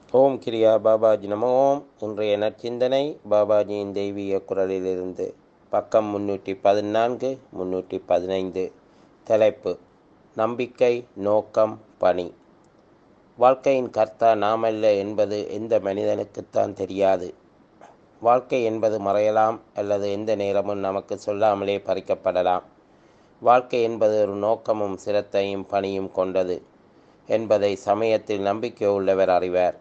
ஓம் கிரியா பாபாஜி நம ஓம் இன்றைய நற்சிந்தனை பாபாஜியின் தெய்வீக குரலிலிருந்து பக்கம் முன்னூற்றி பதினான்கு முன்னூற்றி பதினைந்து தலைப்பு நம்பிக்கை நோக்கம் பணி வாழ்க்கையின் கர்த்தா நாமல்ல என்பது எந்த மனிதனுக்குத்தான் தெரியாது வாழ்க்கை என்பது மறையலாம் அல்லது எந்த நேரமும் நமக்கு சொல்லாமலே பறிக்கப்படலாம் வாழ்க்கை என்பது ஒரு நோக்கமும் சிரத்தையும் பணியும் கொண்டது என்பதை சமயத்தில் நம்பிக்கை உள்ளவர் அறிவார்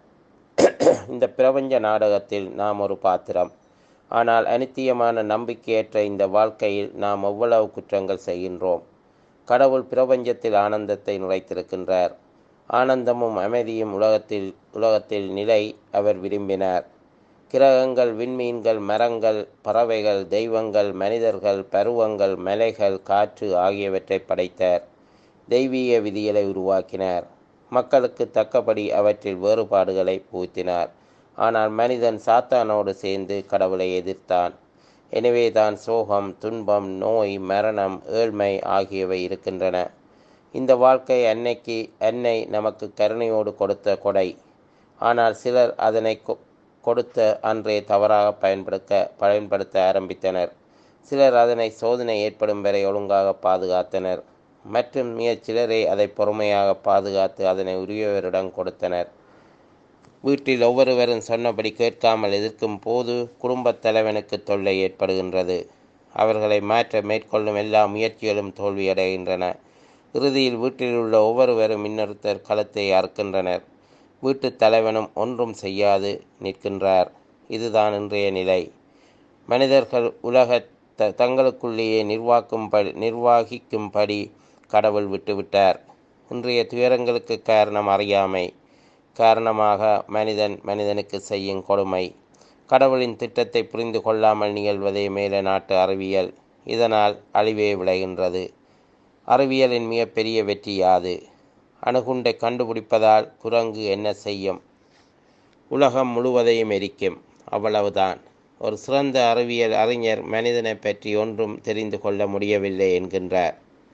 இந்த பிரபஞ்ச நாடகத்தில் நாம் ஒரு பாத்திரம் ஆனால் அனித்தியமான நம்பிக்கையற்ற இந்த வாழ்க்கையில் நாம் எவ்வளவு குற்றங்கள் செய்கின்றோம் கடவுள் பிரபஞ்சத்தில் ஆனந்தத்தை நுழைத்திருக்கின்றார் ஆனந்தமும் அமைதியும் உலகத்தில் உலகத்தில் நிலை அவர் விரும்பினார் கிரகங்கள் விண்மீன்கள் மரங்கள் பறவைகள் தெய்வங்கள் மனிதர்கள் பருவங்கள் மலைகள் காற்று ஆகியவற்றை படைத்தார் தெய்வீக விதிகளை உருவாக்கினார் மக்களுக்கு தக்கபடி அவற்றில் வேறுபாடுகளை பூத்தினார் ஆனால் மனிதன் சாத்தானோடு சேர்ந்து கடவுளை எதிர்த்தான் எனவே தான் சோகம் துன்பம் நோய் மரணம் ஏழ்மை ஆகியவை இருக்கின்றன இந்த வாழ்க்கை அன்னைக்கு அன்னை நமக்கு கருணையோடு கொடுத்த கொடை ஆனால் சிலர் அதனை கொடுத்த அன்றே தவறாக பயன்படுத்த பயன்படுத்த ஆரம்பித்தனர் சிலர் அதனை சோதனை ஏற்படும் வரை ஒழுங்காக பாதுகாத்தனர் மற்றும் மிகச் சிலரே அதை பொறுமையாக பாதுகாத்து அதனை உரியவரிடம் கொடுத்தனர் வீட்டில் ஒவ்வொருவரும் சொன்னபடி கேட்காமல் எதிர்க்கும் போது குடும்பத் தலைவனுக்கு தொல்லை ஏற்படுகின்றது அவர்களை மாற்ற மேற்கொள்ளும் எல்லா முயற்சிகளும் தோல்வியடைகின்றன இறுதியில் வீட்டில் உள்ள ஒவ்வொருவரும் இன்னொருத்தர் களத்தை அறுக்கின்றனர் வீட்டுத் தலைவனும் ஒன்றும் செய்யாது நிற்கின்றார் இதுதான் இன்றைய நிலை மனிதர்கள் உலக த தங்களுக்குள்ளேயே நிர்வாக்கும்படி நிர்வாகிக்கும்படி கடவுள் விட்டுவிட்டார் இன்றைய துயரங்களுக்கு காரணம் அறியாமை காரணமாக மனிதன் மனிதனுக்கு செய்யும் கொடுமை கடவுளின் திட்டத்தை புரிந்து கொள்ளாமல் நிகழ்வதே மேல நாட்டு அறிவியல் இதனால் அழிவே விளைகின்றது அறிவியலின் மிகப்பெரிய வெற்றி யாது அணுகுண்டை கண்டுபிடிப்பதால் குரங்கு என்ன செய்யும் உலகம் முழுவதையும் எரிக்கும் அவ்வளவுதான் ஒரு சிறந்த அறிவியல் அறிஞர் மனிதனை பற்றி ஒன்றும் தெரிந்து கொள்ள முடியவில்லை என்கின்றார்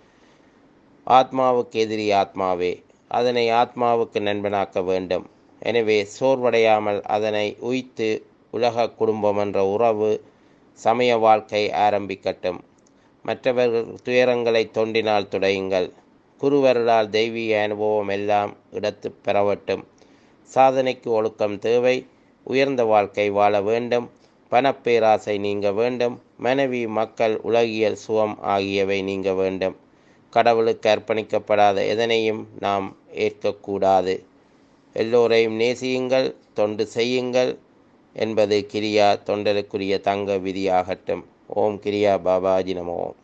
ஆத்மாவுக்கு எதிரி ஆத்மாவே அதனை ஆத்மாவுக்கு நண்பனாக்க வேண்டும் எனவே சோர்வடையாமல் அதனை உய்த்து உலக குடும்பம் என்ற உறவு சமய வாழ்க்கை ஆரம்பிக்கட்டும் மற்றவர்கள் துயரங்களை தொண்டினால் துடையுங்கள் குருவருளால் தெய்வீக அனுபவம் எல்லாம் இடத்து பெறவட்டும் சாதனைக்கு ஒழுக்கம் தேவை உயர்ந்த வாழ்க்கை வாழ வேண்டும் பணப்பேராசை நீங்க வேண்டும் மனைவி மக்கள் உலகியல் சுகம் ஆகியவை நீங்க வேண்டும் கடவுளுக்கு அர்ப்பணிக்கப்படாத எதனையும் நாம் ஏற்கக்கூடாது எல்லோரையும் நேசியுங்கள் தொண்டு செய்யுங்கள் என்பது கிரியா தொண்டருக்குரிய தங்க விதியாகட்டும் ஓம் கிரியா பாபாஜி நம ஓம்